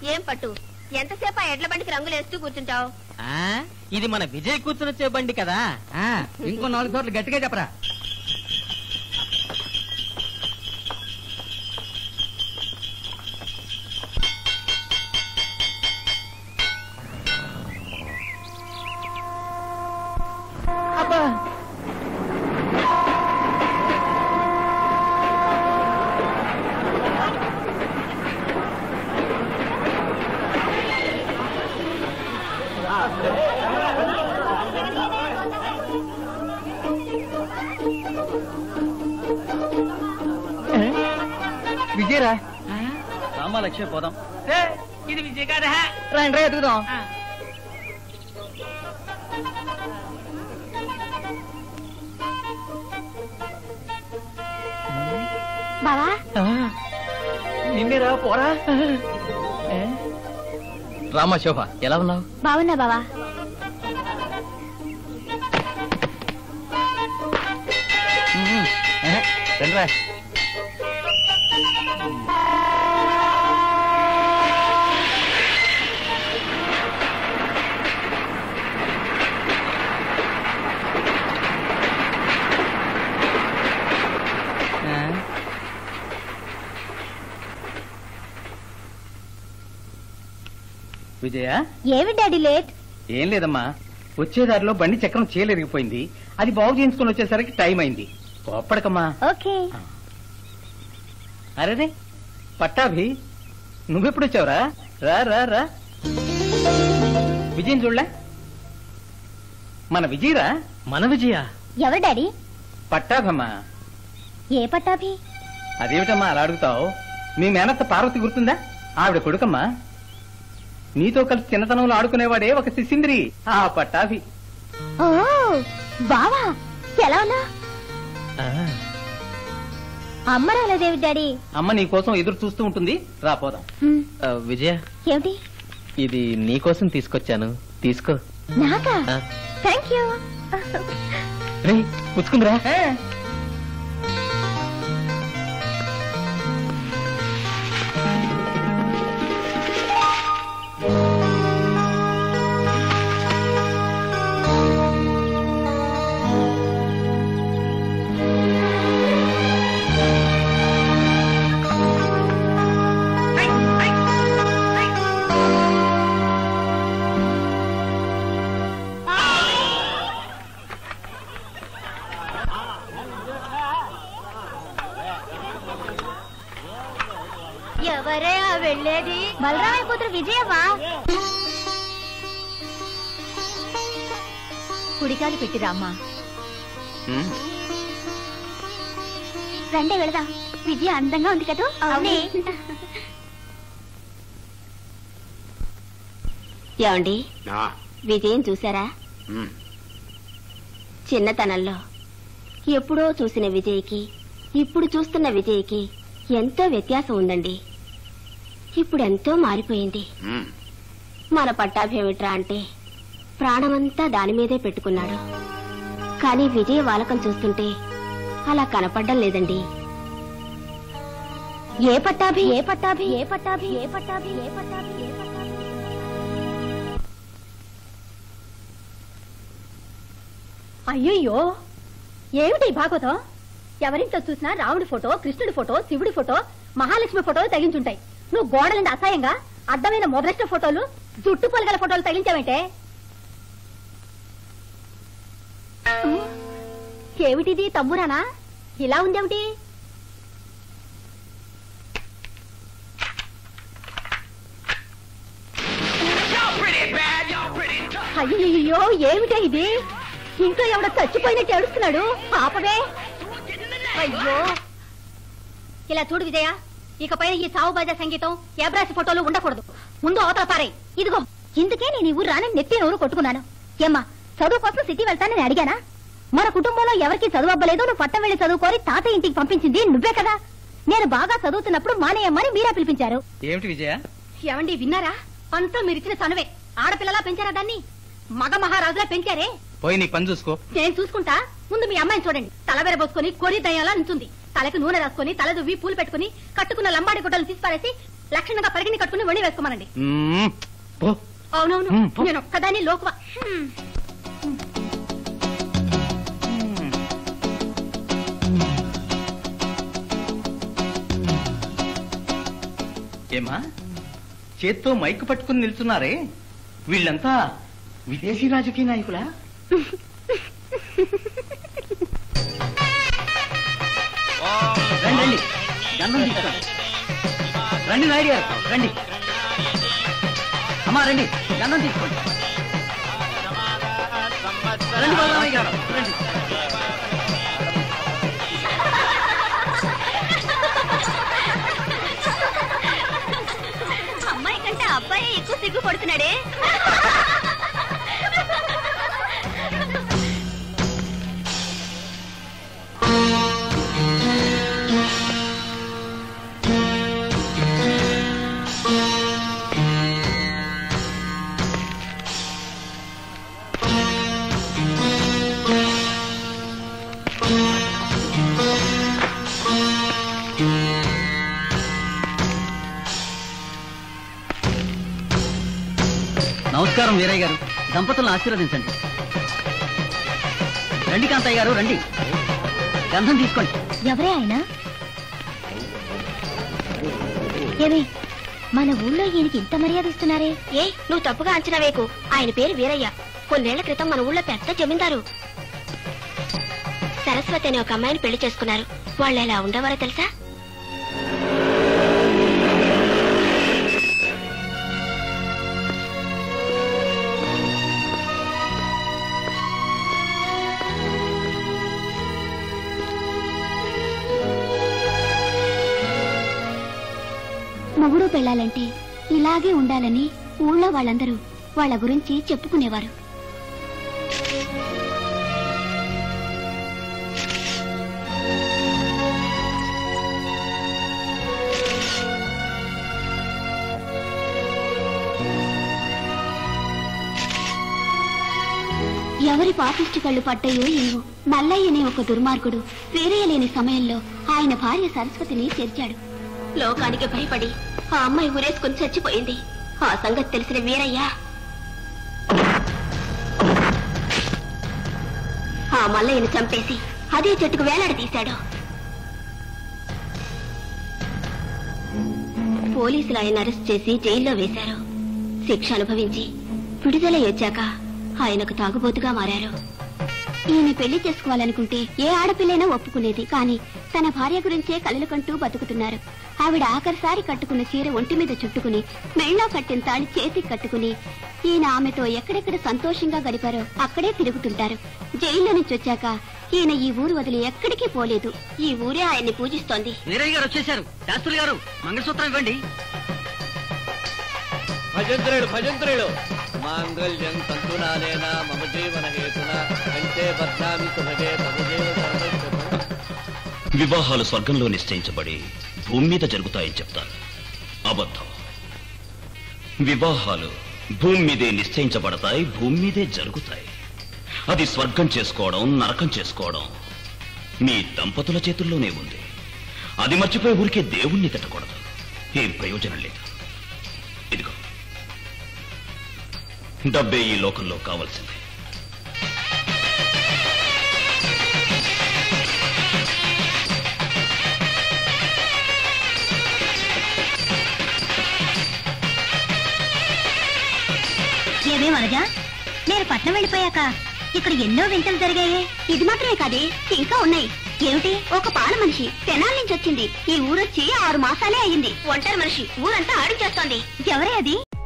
ఏం పట్టు ఎంతసేపు ఆ ఎడ్ల బండికి రంగులేస్తూ కూర్చుంటావు ఆ, ఇది మన విజయ్ కూర్చుని వచ్చే బండి కదా ఆ, ఇంకో నాలుగు చోట్ల గట్టిగా చెప్పరా విజయరా రామా లక్ష్య పోదాం ఇది విజయ్ కాదా రండి రా ఎదుగుదాం బావా నిన్నేరా పోరా రామా శోభ ఎలా ఉన్నావు బావున్నా బావా రండిరా విజయ ఏమి డాడీ లేట్ ఏం లేదమ్మా వచ్చే దారిలో బండి చక్రం చీలరిగిపోయింది అది బాగు చేయించుకుని వచ్చేసరికి టైం అయింది కోప్పడకమ్మా ఓకే అరేరే పట్టాభి నువ్వెప్పుడు వచ్చావురా రా రా రా విజయం చూడలే మన విజయరా మన విజయ ఎవరు డాడీ పట్టాభమ్మా ఏ పట్టాభి అదేమిటమ్మా అలా అడుగుతావు మీ మేనత్త పార్వతి గుర్తుందా ఆవిడ కొడుకమ్మా నీతో కలిసి చిన్నతనంలో ఆడుకునేవాడే ఒక శిశింద్రి ఆ పట్టాభి ఓ బావా ఎలా ఉన్నా అమ్మ రాలేదేవి డాడీ అమ్మ నీ కోసం ఎదురు చూస్తూ ఉంటుంది రా పోదాం హ్మ్, విజయ ఏమిటి ఇది నీ కోసం తీసుకొచ్చాను తీసుకో నాకా ఆ. థ్యాంక్ యూ రే పుచ్చుకుందిరా ఎవరే ఆ వెళ్ళేది బలరామయ్య కూతురు విజయవా కుడికాలు పెట్టిరా అమ్మా ఉమ్. రండి వెళదాం విజయ అందంగా ఉంది కదా అవునే ఏమండి విజయం చూసారా చిన్నతనంలో ఎప్పుడో చూసిన విజయ్కి ఇప్పుడు చూస్తున్న విజయ్కి ఎంతో వ్యత్యాసం ఉందండి ఇప్పుడు ఎంతో మారిపోయింది మన పట్టాభేమిట్రా అంటే ప్రాణమంతా దాని మీదే పెట్టుకున్నాడు కానీ విజయ వాలకం చూస్తుంటే అలా కనపడ్డం లేదండి ఏ పట్టాభి ఏ పట్టాభి ఏ పట్టాభి ఏ పట్టాభి ఏ పట్టాభి ఏ పట్టాభి అయ్యయ్యో ఏమిటి ఈ భాగవతం ఎవరింట్లో చూసినా రాముడి ఫోటో కృష్ణుడి ఫోటో శివుడి ఫోటో మహాలక్ష్మి ఫోటోలు తగిలించుంటాయి నువ్వు గోడలంది అసహ్యంగా అడ్డమైన మొదలష్ట ఫోటోలు జుట్టు పొలగల ఫోటోలు తగిలించావంటే ఉమ్, ఏమిటిది తమ్మురానా ఇలా ఉందేమిటి అయ్యో ఏమిటే ఇది ఇంట్లో ఎవడో చచ్చిపోయినట్టు ఏడుస్తున్నాడు పాపమే అయ్యో ఇలా చూడు విజయ ఇకపై ఈ సావు బాజా సంగీతం ఏబ్రాసి ఫోటోలు ఉండకూడదు ముందు అవతల పారే ఇదిగో ఇందుకే నేను ఈ ఊరు రానని నెత్తి నూరు కొట్టుకున్నాను ఏమ్మా చదువు కోసం సిటీ వెళ్తానని అడిగానా మన కుటుంబంలో ఎవరికి చదువు అవ్వలేదు నువ్వు పట్టం వెళ్లి చదువుకోరి తాత ఇంటికి పంపించింది నువ్వే కదా నేను బాగా చదువుతున్నప్పుడు మానేయమ్మని మీరే పిలిపించారు ఏమిటి విజయ ఏమండి విన్నారా అంతా మీరిచ్చిన చనువే ఆడపిల్లలా పెంచారా దాన్ని మగ మహారాజులా పెంచారే పోయి నీ పని చూసుకో నేను చూసుకుంటా ముందు మీ అమ్మాయిని చూడండి తల వెరబోసుకొని కొరి దయ్యాలా నుంచుంది తలకి నూనె రాసుకొని తల దువ్వి పూలు పెట్టుకుని కట్టుకున్న లంబాడి గుడ్డలు తీసి పారేసి లక్షణంగా పరిగిని కట్టుకుని వండి వేసుకోమనండి మ్మ్. పో. అవునవును హ్మ్, పో. నేను ఒక్కదాన్ని లోకువా హ్మ్. ఏమా చేత్తో మైకు పట్టుకుని నిల్చున్నారే వీళ్ళంతా విదేశీ రాజకీయ నాయకులా రండి రండి గంధం తీసుకోండి రండి నాయుడు గారు రండి అమ్మా రండి గంధం తీసుకోండి రండి బాలరామయ్య గారు రండి అమ్మాయి కంటే అబ్బాయి ఎక్కువ సిగ్గు పడుతున్నాడే నమస్కారం వీరయ్య గారు దంపతులను ఆశీర్వదించండి రండి కాంతయ్య గారు రండి గంధం తీసుకోండి ఎవరే ఆయన ఏమి మన ఊళ్ళో ఈయనకి ఇంత మర్యాద ఇస్తున్నారే ఏ నువ్వు తప్పుగా అంచనా వేకు ఆయన పేరు వీరయ్య కొన్నేళ్ల క్రితం మన ఊళ్ళో పెద్ద జమీందారు సరస్వతి అనే ఒక అమ్మాయిని పెళ్లి చేసుకున్నారు వాళ్ళు ఎలా ఉండేవారో తెలుసా మొగుడు పెళ్ళాలంటే ఇలాగే ఉండాలని ఊళ్ళో వాళ్ళందరూ వాళ్ళ గురించి చెప్పుకునేవారు ఎవరి పాపిష్టి కళ్ళు పడ్డాయో ఏవో మల్లయ్యనే ఒక దుర్మార్గుడు వేరేయలేని సమయంలో ఆయన భార్య సరస్వతిని చేర్చాడు లోకానికి భయపడి ఆ అమ్మాయి ఊరేసుకుని చచ్చిపోయింది ఆ సంగతి తెలిసిన వీరయ్య ఆ మల్లయ్యను చంపేసి అదే చెట్టుకు వేలాడి తీశాడు పోలీసులు ఆయన అరెస్ట్ చేసి జైల్లో వేశారు శిక్ష అనుభవించి విడుదలై వచ్చాక ఆయనకు తాగుబోతుగా మారారు ఈయన పెళ్లి చేసుకోవాలనుకుంటే ఏ ఆడపిల్లైనా ఒప్పుకునేది కానీ తన భార్య గురించే కలలు కంటూ బతుకుతున్నారు ఆవిడ ఆఖరిసారి కట్టుకున్న చీర ఒంటి మీద చుట్టుకుని మెళ్ళో కట్టిన తాళి చేతికి కట్టుకుని ఈయన ఆమెతో ఎక్కడెక్కడ సంతోషంగా గడిపారో అక్కడే తిరుగుతుంటారు జైల్లో నుంచి వచ్చాక ఈయన ఈ ఊరు వదిలి ఎక్కడికి పోలేదు ఈ ఊరే ఆయన్ని పూజిస్తోంది వీరయ్య గారు వచ్చేసారు శాస్త్రులు గారు మంగళసూత్రం ఇవ్వండి భజంత్రుడు భజంత్రుడు మాంగళ్యం తంతునానేన మమ జీవన హేతున కంటే బద్నామి సుభగే తమ జీవ సర్వస్వతం. వివాహాలు స్వర్గంలో నిశ్చయించబడి భూమి మీద జరుగుతాయని చెప్తారు అబద్ధం వివాహాలు భూమి మీదే నిశ్చయించబడతాయి భూమి మీదే జరుగుతాయి అది స్వర్గం చేసుకోవడం నరకం చేసుకోవడం మీ దంపతుల చేతుల్లోనే ఉంది అది మర్చిపోయి ఊరికే దేవుణ్ణి తిట్టకూడదు ఏం ప్రయోజనం లేదు ఇదిగో డబ్బే ఈ లోకంలో కావలసింది ఏమే వనజా నేను పట్నం వెళ్ళిపోయాక ఇక్కడ ఎన్నో వింతలు జరిగాయి ఇది మాత్రమే కాదే ఇంకా ఉన్నాయి ఏమిటి ఒక పాల మనిషి తెనాల నుంచి వచ్చింది ఈ ఊరొచ్చి ఆరు మాసాలే అయ్యింది ఒంటరి మనిషి ఊరంతా ఆడించేస్తోంది ఎవరే అది